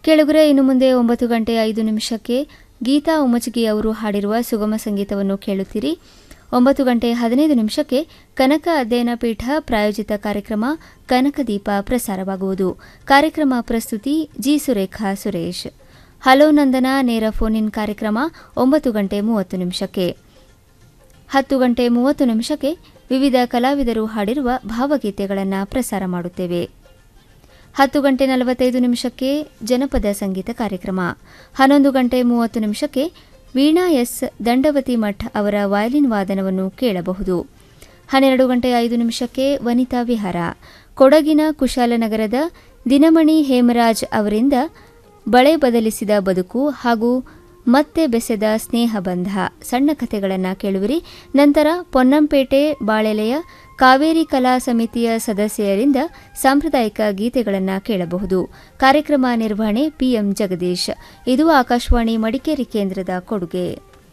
ಕೆಳಗರೆ ಇನ್ನು ಮುಂದೆ ಒಂಬತ್ತು ಗಂಟೆ ಐದು ನಿಮಿಷಕ್ಕೆ ಗೀತಾ ಉಮಚಗಿ ಅವರು ಹಾಡಿರುವ ಸುಗಮ ಸಂಗೀತವನ್ನು ಕೇಳುತ್ತೀರಿ ಒಂಬತ್ತು ಗಂಟೆ ಹದಿನೈದು ನಿಮಿಷಕ್ಕೆ ಕನಕ ಅಧ್ಯಯನ ಪೀಠ ಪ್ರಾಯೋಜಿತ ಕಾರ್ಯಕ್ರಮ ಕನಕದೀಪ ಪ್ರಸಾರವಾಗುವುದು ಕಾರ್ಯಕ್ರಮ ಪ್ರಸ್ತುತಿ ಜಿ ಸುರೇಖಾ ಸುರೇಶ್ ಹಲೋ ನಂದನ ನೇರ ಫೋನ್ ಇನ್ ಕಾರ್ಯಕ್ರಮ ಒಂಬತ್ತು ಗಂಟೆ ಮೂವತ್ತು ನಿಮಿಷಕ್ಕೆ ಹತ್ತು ಗಂಟೆ ಮೂವತ್ತು ನಿಮಿಷಕ್ಕೆ ವಿವಿಧ ಕಲಾವಿದರು ಹಾಡಿರುವ ಭಾವಗೀತೆಗಳನ್ನು ಪ್ರಸಾರ ಮಾಡುತ್ತೇವೆ ಹತ್ತು ಗಂಟೆ ನಲವತ್ತೈದು ನಿಮಿಷಕ್ಕೆ ಜನಪದ ಸಂಗೀತ ಕಾರ್ಯಕ್ರಮ ಹನ್ನೊಂದು ಗಂಟೆ ಮೂವತ್ತು ನಿಮಿಷಕ್ಕೆ ವೀಣಾ ಎಸ್ ದಂಡವತಿ ಮಠ್ ಅವರ ವಯಲಿನ್ ವಾದನವನ್ನು ಕೇಳಬಹುದು ಹನ್ನೆರಡು ಗಂಟೆ ಐದು ನಿಮಿಷಕ್ಕೆ ವನಿತಾ ವಿಹಾರ ಕೊಡಗಿನ ಕುಶಾಲನಗರದ ದಿನಮಣಿ ಹೇಮರಾಜ್ ಅವರಿಂದ ಬಳೆ ಬದಲಿಸಿದ ಬದುಕು ಹಾಗೂ ಮತ್ತೆ ಬೆಸೆದ ಸ್ನೇಹ ಬಂಧ ಸಣ್ಣ ಕಥೆಗಳನ್ನು ಕೇಳುವಿರಿ ನಂತರ ಪೊನ್ನಂಪೇಟೆ ಬಾಳೆಲೆಯ ಕಾವೇರಿ ಕಲಾ ಸಮಿತಿಯ ಸದಸ್ಯರಿಂದ ಸಾಂಪ್ರದಾಯಿಕ ಗೀತೆಗಳನ್ನು ಕೇಳಬಹುದು ಕಾರ್ಯಕ್ರಮ ನಿರ್ವಹಣೆ ಪಿಎಂ ಜಗದೀಶ್ ಇದು ಆಕಾಶವಾಣಿ ಮಡಿಕೇರಿ ಕೇಂದ್ರದ ಕೊಡುಗೆ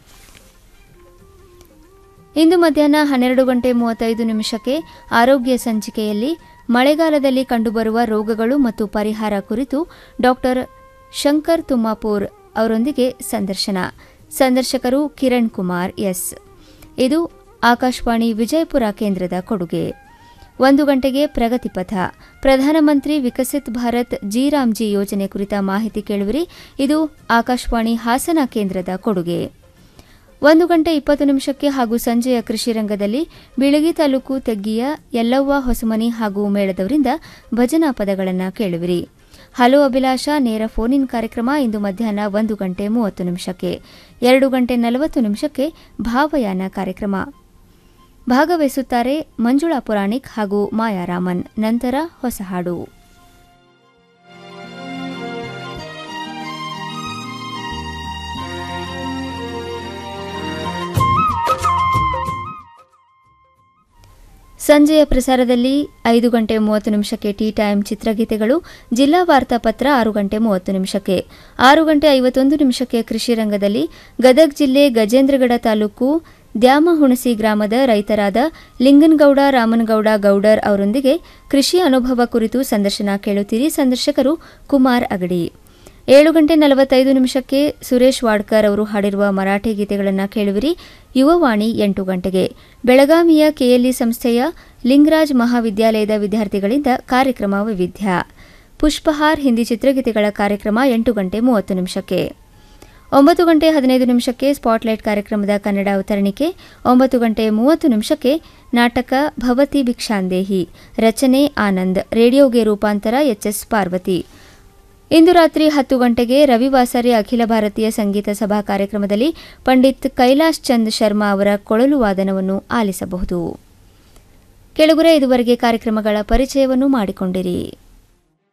ಇಂದು ಮಧ್ಯಾಹ್ನ ಹನ್ನೆರಡು ಗಂಟೆ ಮೂವತ್ತೈದು ನಿಮಿಷಕ್ಕೆ ಆರೋಗ್ಯ ಸಂಚಿಕೆಯಲ್ಲಿ ಮಳೆಗಾಲದಲ್ಲಿ ಕಂಡುಬರುವ ರೋಗಗಳು ಮತ್ತು ಪರಿಹಾರ ಕುರಿತು ಡಾಕ್ಟರ್ ಶಂಕರ್ ತುಮ್ಮಾಪುರ್ ಅವರೊಂದಿಗೆ ಸಂದರ್ಶನ ಸಂದರ್ಶಕರು ಕಿರಣ್ ಕುಮಾರ್ ಎಸ್ ಇದು ಆಕಾಶವಾಣಿ ವಿಜಯಪುರ ಕೇಂದ್ರದ ಕೊಡುಗೆ ಒಂದು ಗಂಟೆಗೆ ಪ್ರಗತಿಪಥ ಪ್ರಧಾನಮಂತ್ರಿ ವಿಕಸಿತ್ ಭಾರತ್ ಜಿರಾಮ್ಜಿ ಯೋಜನೆ ಕುರಿತ ಮಾಹಿತಿ ಕೇಳುವಿರಿ ಇದು ಆಕಾಶವಾಣಿ ಹಾಸನ ಕೇಂದ್ರದ ಕೊಡುಗೆ ಒಂದು ಗಂಟೆ ಇಪ್ಪತ್ತು ನಿಮಿಷಕ್ಕೆ ಹಾಗೂ ಸಂಜೆಯ ಕೃಷಿ ರಂಗದಲ್ಲಿ ಬಿಳಗಿ ತಾಲೂಕು ತೆಗ್ಗಿಯ ಯಲ್ಲವ್ವ ಹೊಸಮನಿ ಹಾಗೂ ಮೇಳದವರಿಂದ ಭಜನಾ ಪದಗಳನ್ನು ಕೇಳುವಿರಿ ಹಲೋ ಅಭಿಲಾಷ ನೇರ ಫೋನ್ ಇನ್ ಕಾರ್ಯಕ್ರಮ ಇಂದು ಮಧ್ಯಾಹ್ನ ಒಂದು ಗಂಟೆ ಮೂವತ್ತು ನಿಮಿಷಕ್ಕೆ ಎರಡು ಗಂಟೆ ನಲವತ್ತು ನಿಮಿಷಕ್ಕೆ ಭಾವಯಾನ ಕಾರ್ಯಕ್ರಮ ಭಾಗವಹಿಸುತ್ತಾರೆ ಮಂಜುಳಾ ಪುರಾಣಿಕ್ ಹಾಗೂ ಮಾಯಾರಾಮನ್ ನಂತರ ಹೊಸ ಹಾಡು ಸಂಜೆಯ ಪ್ರಸಾರದಲ್ಲಿ ಐದು ಗಂಟೆ ಮೂವತ್ತು ನಿಮಿಷಕ್ಕೆ ಟೀ ಟೈಮ್ ಚಿತ್ರಗೀತೆಗಳು ಜಿಲ್ಲಾ ವಾರ್ತಾಪತ್ರ ಆರು ಗಂಟೆ ಮೂವತ್ತು ನಿಮಿಷಕ್ಕೆ ಆರು ಗಂಟೆ ಐವತ್ತೊಂದು ನಿಮಿಷಕ್ಕೆ ಕೃಷಿ ರಂಗದಲ್ಲಿ ಗದಗ್ ಜಿಲ್ಲೆ ಗಜೇಂದ್ರಗಡ ತಾಲೂಕು ದ್ಯಾಮಹುಣಸಿ ಗ್ರಾಮದ ರೈತರಾದ ಲಿಂಗನಗೌಡ ರಾಮನಗೌಡ ಗೌಡರ್ ಅವರೊಂದಿಗೆ ಕೃಷಿ ಅನುಭವ ಕುರಿತು ಸಂದರ್ಶನ ಕೇಳುತ್ತೀರಿ ಸಂದರ್ಶಕರು ಕುಮಾರ್ ಅಗಡಿ ಏಳು ಗಂಟೆ ನಲವತ್ತೈದು ನಿಮಿಷಕ್ಕೆ ಸುರೇಶ್ ವಾಡ್ಕರ್ ಅವರು ಹಾಡಿರುವ ಮರಾಠಿ ಗೀತೆಗಳನ್ನು ಕೇಳುವಿರಿ ಯುವವಾಣಿ ಎಂಟು ಗಂಟೆಗೆ ಬೆಳಗಾವಿಯ ಕೆಎಲ್ಇ ಸಂಸ್ಥೆಯ ಲಿಂಗರಾಜ್ ಮಹಾವಿದ್ಯಾಲಯದ ವಿದ್ಯಾರ್ಥಿಗಳಿಂದ ಕಾರ್ಯಕ್ರಮ ವೈವಿಧ್ಯ ಪುಷ್ಪಹಾರ್ ಹಿಂದಿ ಚಿತ್ರಗೀತೆಗಳ ಕಾರ್ಯಕ್ರಮ ಎಂಟು ಗಂಟೆ ಮೂವತ್ತು ನಿಮಿಷಕ್ಕೆ ಒಂಬತ್ತು ಗಂಟೆ ಹದಿನೈದು ನಿಮಿಷಕ್ಕೆ ಸ್ಪಾಟ್ಲೈಟ್ ಕಾರ್ಯಕ್ರಮದ ಕನ್ನಡ ಅವತರಣಿಕೆ ಒಂಬತ್ತು ಗಂಟೆ ಮೂವತ್ತು ನಿಮಿಷಕ್ಕೆ ನಾಟಕ ಭವತಿ ಭಿಕ್ಷಾಂದೇಹಿ ರಚನೆ ಆನಂದ್ ರೇಡಿಯೋಗೆ ರೂಪಾಂತರ ಎಚ್ಎಸ್ ಪಾರ್ವತಿ ಇಂದು ರಾತ್ರಿ ಹತ್ತು ಗಂಟೆಗೆ ರವಿವಾಸರಿ ಅಖಿಲ ಭಾರತೀಯ ಸಂಗೀತ ಸಭಾ ಕಾರ್ಯಕ್ರಮದಲ್ಲಿ ಪಂಡಿತ್ ಕೈಲಾಶ್ ಚಂದ್ ಶರ್ಮಾ ಅವರ ಕೊಳಲು ವಾದನವನ್ನು ಆಲಿಸಬಹುದು ಕೆಳಗುರೆ ಇದುವರೆಗೆ ಕಾರ್ಯಕ್ರಮಗಳ ಪರಿಚಯವನ್ನು ಮಾಡಿಕೊಂಡಿರಿ